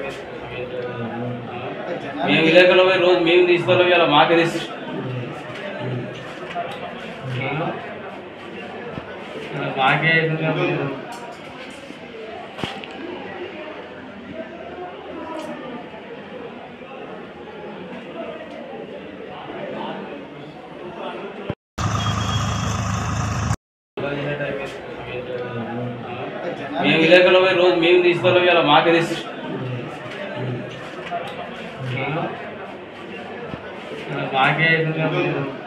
మేము విలేకరులు పోయి రోజు మేము తీసుకోవాలి ఇలా మాకే తీసు మాకే మేము విలేకరులు పోయి రోజు మేము తీసుకోవాలి ఇలా మాకే తీసు మాకే